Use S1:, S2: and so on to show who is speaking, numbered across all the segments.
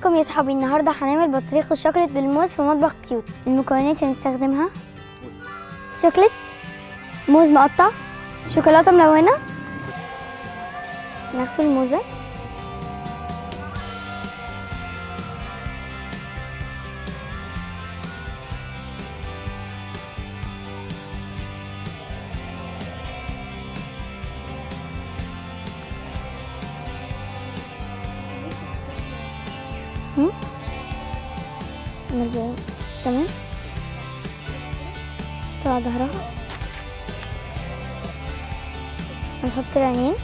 S1: ازيكم يا صحابي النهارده هنعمل بطريق الشوكولات بالموز في مطبخ كيوت المكونات اللي هنستخدمها شوكولات موز مقطع شوكولاته ملونه ناخد الموزه هم؟ نرجع تمام طلع ظهرها نحط العينين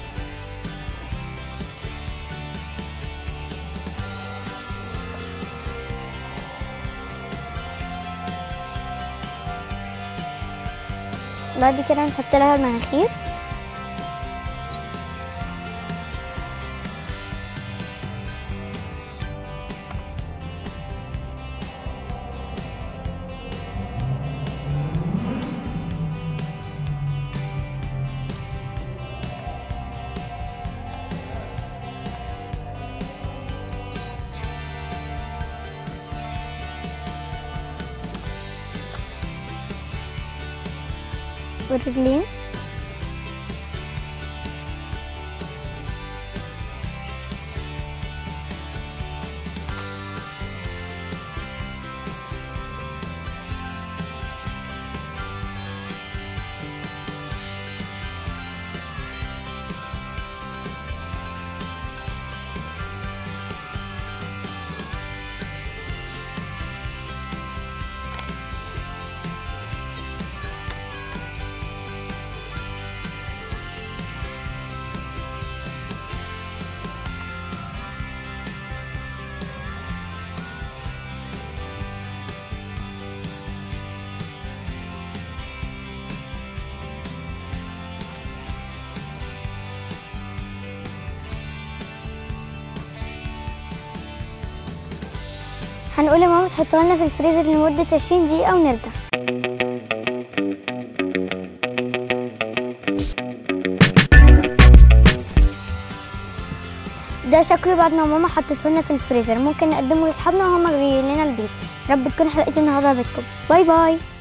S1: بعد كده نحط لها المناخير والرجلين هنقول لماما تحطها لنا في الفريزر لمدة 20 دقيقة ونرجع ده شكله بعد ما ماما حطته لنا في الفريزر ممكن نقدمه لاصحابنا وهم جايين لنا البيت رب تكون حلقتي النهارده عجبتكم باي باي